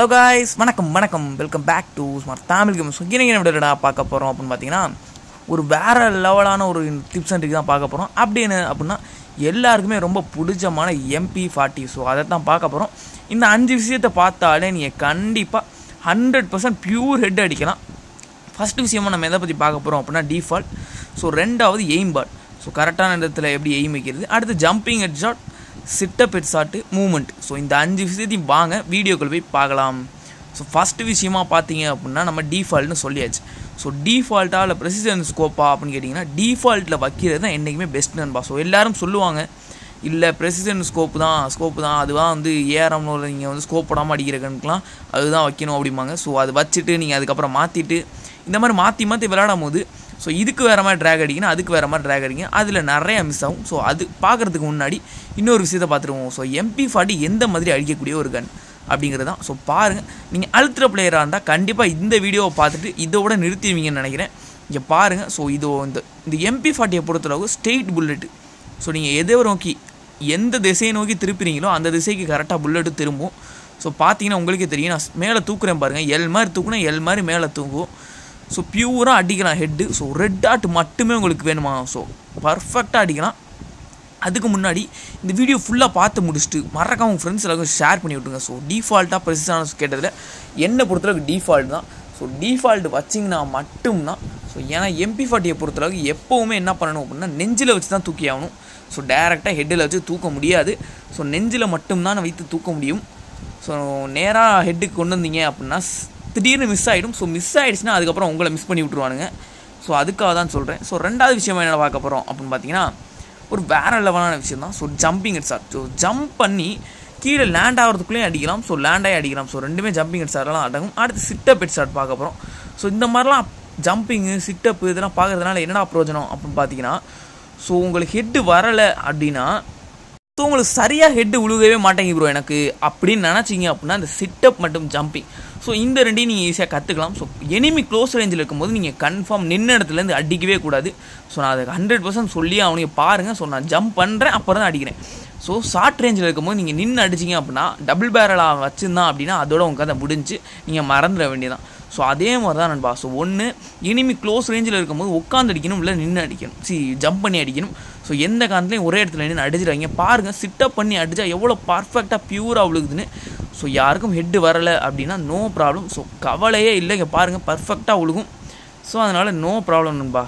hello guys வணக்கம் வணக்கம் welcome back to smart Tamil game so இன்னைக்கு நம்ம விடடா பார்க்க போகிறோம் அப்படின்னு பார்த்தீங்கன்னா ஒரு வேறு லெவலான ஒரு டிப்ஸ் அண்ட் ட்ரிக் தான் பார்க்க போகிறோம் அப்படின்னு அப்படின்னா எல்லாருக்குமே ரொம்ப பிடிச்சமான எம்பி ஃபார்ட்டி ஸோ அதை தான் பார்க்க போகிறோம் இந்த அஞ்சு விஷயத்தை பார்த்தாலே நீங்கள் கண்டிப்பாக ஹண்ட்ரட் பர்சன்ட் பியூர் ஹெட் அடிக்கலாம் ஃபஸ்ட் விஷயமா நம்ம எதை பற்றி பார்க்க போகிறோம் அப்படின்னா டிஃபால்ட் ஸோ ரெண்டாவது எய்ம் பாட் ஸோ கரெக்டான இடத்துல எப்படி எய்ம் வைக்கிறது அடுத்து jumping head shot sitting head shot movement so இந்த அஞ்சு விஷயத்தையும் வாங்க வீடியோக்குள்ள போய் பார்க்கலாம் ஸோ ஃபஸ்ட்டு விஷயமா பார்த்தீங்க அப்படின்னா நம்ம டிஃபால்ட்னு சொல்லியாச்சு ஸோ டிஃபால்ட்டா இல்லை ப்ரெசிடென்ட் ஸ்கோப்பா அப்படின்னு கேட்டிங்கன்னா டிஃபால்ட்டில் வைக்கிறது தான் என்றைக்குமே பெஸ்ட் நண்பா ஸோ எல்லாரும் சொல்லுவாங்க இல்லை ப்ரெசிடென்ட் ஸ்கோப்பு தான் ஸ்கோப்பு தான் அதுதான் வந்து ஏஆர்எம்ல நீங்கள் வந்து ஸ்கோப் போடாமல் அடிக்கிற கணக்குலாம் அதுதான் வைக்கணும் அப்படிம்பாங்க ஸோ அது வச்சுட்டு நீங்கள் அதுக்கப்புறம் மாற்றிட்டு இந்த மாதிரி மாற்றி மாற்றி விளையாடும் போது ஸோ இதுக்கு வேறு மாதிரி ட்ராக் அடிக்கணும் அதுக்கு வேறு மாதிரி ட்ராக் அடிக்கணும் அதில் நிறைய மிஸ் ஆகும் ஸோ அது பார்க்குறதுக்கு முன்னாடி இன்னொரு விஷயத்தை பார்த்துருவோம் ஸோ எம்பி ஃபார்ட்டி எந்த மாதிரி அடிக்கக்கூடிய ஒரு கன் அப்படிங்கிறது தான் ஸோ பாருங்கள் நீங்கள் அழுத்துற பிளேயராக இருந்தால் கண்டிப்பாக இந்த வீடியோவை பார்த்துட்டு இதோட நிறுத்திடுவீங்கன்னு நினைக்கிறேன் இங்கே பாருங்கள் ஸோ இதோ இந்த இந்த எம்பி ஃபார்ட்டியை பொறுத்தளவு ஸ்ட்ரெயிட் புல்லெட்டு ஸோ நீங்கள் எதை நோக்கி எந்த திசையை நோக்கி திருப்பிறீங்களோ அந்த திசைக்கு கரெக்டாக புல்லெட்டு திரும்பும் ஸோ பார்த்தீங்கன்னா உங்களுக்கே தெரியும் நான் மேலே தூக்குறேன் பாருங்கள் எல் மாதிரி தூக்குனா எல் மாதிரி மேலே தூங்கும் ஸோ பியூராக அடிக்கலாம் ஹெட்டு ஸோ ரெட் டாட் மட்டுமே உங்களுக்கு வேணுமா ஸோ பர்ஃபெக்டாக அடிக்கலாம் அதுக்கு முன்னாடி இந்த வீடியோ ஃபுல்லாக பார்த்து முடிச்சுட்டு மறக்காம உங்கள் ஃப்ரெண்ட்ஸ் எல்லாருக்கும் ஷேர் பண்ணி விட்டுருங்க ஸோ டிஃபால்ட்டாக ப்ரெசிஸான கேட்டதில் என்னை பொறுத்தளவுக்கு டிஃபால்ட் தான் ஸோ டிஃபால்ட் வச்சிங்கன்னா மட்டும்தான் ஸோ ஏன்னா எம்பி ஃபார்ட்டியை பொறுத்தளவுக்கு எப்போவுமே என்ன பண்ணணும் அப்படின்னா நெஞ்சில் வச்சு தான் தூக்கி ஆகணும் ஸோ டேரெக்டாக ஹெட்டில் வச்சு தூக்க முடியாது ஸோ நெஞ்சில் மட்டும்தான் வைத்து தூக்க முடியும் ஸோ நேராக ஹெட்டுக்கு கொண்டு வந்தீங்க அப்படின்னா திடீர்னு மிஸ் ஆகிடும் ஸோ மிஸ் ஆகிடுச்சுன்னா அதுக்கப்புறம் உங்களை மிஸ் பண்ணி விட்ருவானுங்க ஸோ அதுக்காக தான் சொல்கிறேன் ஸோ ரெண்டாவது விஷயம் என்ன பார்க்க போகிறோம் அப்படின்னு பார்த்தீங்கன்னா ஒரு வேறு லெவலான விஷயம் தான் so jumping head shot so jump பண்ணி கீழே லேண்ட் ஆகிறதுக்குள்ளேயும் அடிக்கலாம் ஸோ லேண்டாகி அடிக்கலாம் ஸோ ரெண்டுமே ஜம்பிங் ஹெட் ஷாட்லாம் அடங்கும் அடுத்து சிட்டப் ஹெட் ஷாட் பார்க்க போகிறோம் ஸோ இந்த மாதிரிலாம் ஜம்பிங்கு சிட்டப்பு இதெல்லாம் பார்க்குறதுனால என்னடா பிரயோஜனம் அப்படின்னு பார்த்தீங்கன்னா ஸோ உங்களுக்கு ஹெட்டு வரலை அப்படின்னா ஸோ உங்களுக்கு சரியாக ஹெட்டு உழுகவே மாட்டேங்க ப்ரோ எனக்கு அப்படின்னு நினச்சிங்க அப்படின்னா இந்த சிட்டப் மற்றும் ஜம்பிங் ஸோ இந்த ரெண்டையும் நீங்கள் ஈஸியாக கற்றுக்கலாம் ஸோ எனிமி க்ளோஸ் ரேஞ்சில் இருக்கும்போது நீங்கள் கன்ஃபார்ம் நின்ன இடத்துலேருந்து அடிக்கவே கூடாது ஸோ நான் அதை ஹண்ட்ரட் பர்சன்ட் சொல்லி அவனுக்கு பாருங்கள் ஸோ நான் ஜம்ப் பண்ணுறேன் அப்புறம் தான் அடிக்கிறேன் ஸோ ஷார்ட் ரேஞ்சில் இருக்கும்போது நீங்கள் நின்று அடிச்சிங்க அப்படின்னா டபுள் பேரலாக வச்சுருந்தான் அப்படின்னா அதோட உங்கள் கதை முடிஞ்சு நீங்கள் மறந்துட வேண்டியதான் ஸோ அதே மாதிரி தான் நண்பா ஸோ ஒன்று இனிமி க்ளோஸ் ரேஞ்சில் இருக்கும்போது உட்காந்து அடிக்கணும் இல்லை நின்று அடிக்கணும் சி ஜம்ப் பண்ணி அடிக்கணும் ஸோ எந்த காரணத்துலையும் ஒரே இடத்துல நின்று அடிச்சிடாங்க பாருங்கள் சிட்டப் பண்ணி அடித்தா எவ்வளோ பர்ஃபெக்டாக பியூராக விழுகுதுன்னு ஸோ யாருக்கும் ஹெட்டு வரலை அப்படின்னா நோ ப்ராப்ளம் ஸோ கவலையே இல்லை இங்கே பாருங்கள் பர்ஃபெக்டாக விழுகும் ஸோ அதனால் நோ ப்ராப்ளம் நண்பா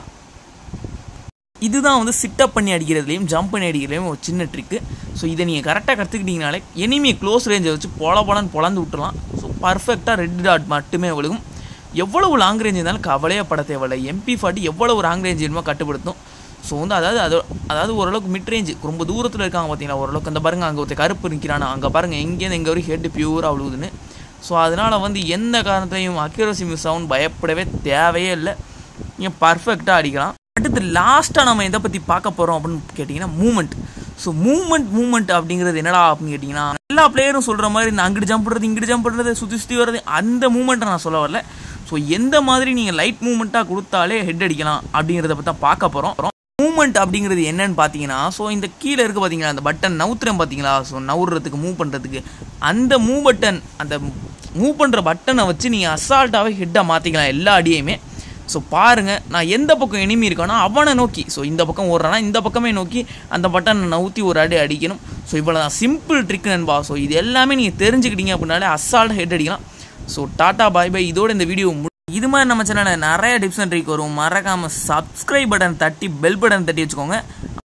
இதுதான் வந்து சிட்டப் பண்ணி அடிக்கிறதுலையும் ஜம்ப் பண்ணி அடிக்கிறதுலையும் ஒரு சின்ன ட்ரிக்கு ஸோ இதை நீங்கள் கரெக்டாக கற்றுக்கிட்டீங்கனாலே எனிமி க்ளோஸ் ரேஞ்சை வச்சு பொல பொலன்னு பொழந்து விட்டுலாம் ஸோ பர்ஃபெக்டாக ரெட் டாட் மட்டுமே விழுகும் எவ்வளவு லாங் ரேஞ்ச் இருந்தாலும் கவலையே பட தேவையில்லை எம்பி ஃபார்ட்டி எவ்வளவு லாங் ரேஞ்ச் வேணுமோ கட்டுப்படுத்தும் ஸோ வந்து அதாவது அது அதாவது ஓரளவுக்கு மிட் ரேஞ்ச் ரொம்ப தூரத்தில் இருக்காங்க பார்த்தீங்களா ஓரளவுக்கு அந்த பாருங்கள் அங்கே ஒருத்தர் கருப்பு நிற்கிறானா அங்கே பாருங்கள் எங்கேருந்து எங்கே வரைக்கும் ஹெட் பியூராக விழுகுதுன்னு ஸோ அதனால் வந்து எந்த காரணத்தையும் அக்யூரசி மிஸ் ஆகும்னு பயப்படவே தேவையே இல்லை நீங்கள் பர்ஃபெக்டாக அடிக்கலாம் அடுத்து லாஸ்ட்டாக நம்ம எதை பற்றி பார்க்க போகிறோம் அப்படின்னு கேட்டிங்கன்னா மூமெண்ட் ஸோ மூமெண்ட் மூமெண்ட் அப்படிங்கிறது என்னடா அப்படின்னு கேட்டிங்கன்னா எல்லா பிளேயரும் சொல்கிற மாதிரி இந்த அங்கிட்டு ஜம்ப் பண்ணுறது இங்கிட்டு ஜம்ப் பண்ணுறது சுற்றி சுற்றி வர்றது அந்த மூமெண்ட்டை நான் சொல்ல வரல ஸோ எந்த மாதிரி நீங்கள் லைட் மூமெண்ட்டாக கொடுத்தாலே ஹெட் அடிக்கலாம் அப்படிங்கிறத பற்றி தான் பார்க்க போகிறோம் மூமெண்ட் அப்படிங்கிறது என்னன்னு பார்த்தீங்கன்னா ஸோ இந்த கீழே இருக்குது பார்த்தீங்களா அந்த பட்டன் நவுத்துறேன் பார்த்தீங்களா ஸோ நவுறதுக்கு மூவ் பண்ணுறதுக்கு அந்த மூவ் பட்டன் அந்த மூவ் பண்ணுற பட்டனை வச்சு நீங்கள் அசால்ட்டாகவே ஹெட்டாக மாற்றிக்கலாம் எல்லா அடியுமே ஸோ பாருங்கள் நான் எந்த பக்கம் எனிமி இருக்கானோ அவனை நோக்கி ஸோ இந்த பக்கம் ஓடுறானா இந்த பக்கமே நோக்கி அந்த பட்டனை நவுத்தி ஒரு அடி அடிக்கணும் ஸோ இவ்வளோ தான் சிம்பிள் ட்ரிக் நண்பா ஸோ இது எல்லாமே நீங்கள் தெரிஞ்சுக்கிட்டீங்க அப்படின்னாலே அசால்ட்டாக ஹெட் அடிக்கலாம் ஸோ டாட்டா பாய் பாய் இதோட இந்த வீடியோ இது மாதிரி நம்ம சேனலில் நிறைய டிப்ஸ் அண்ட் ட்ரிக் வரும் மறக்காமல் சப்ஸ்கிரைப் பட்டன் தட்டி பெல் பட்டன் தட்டி வச்சுக்கோங்க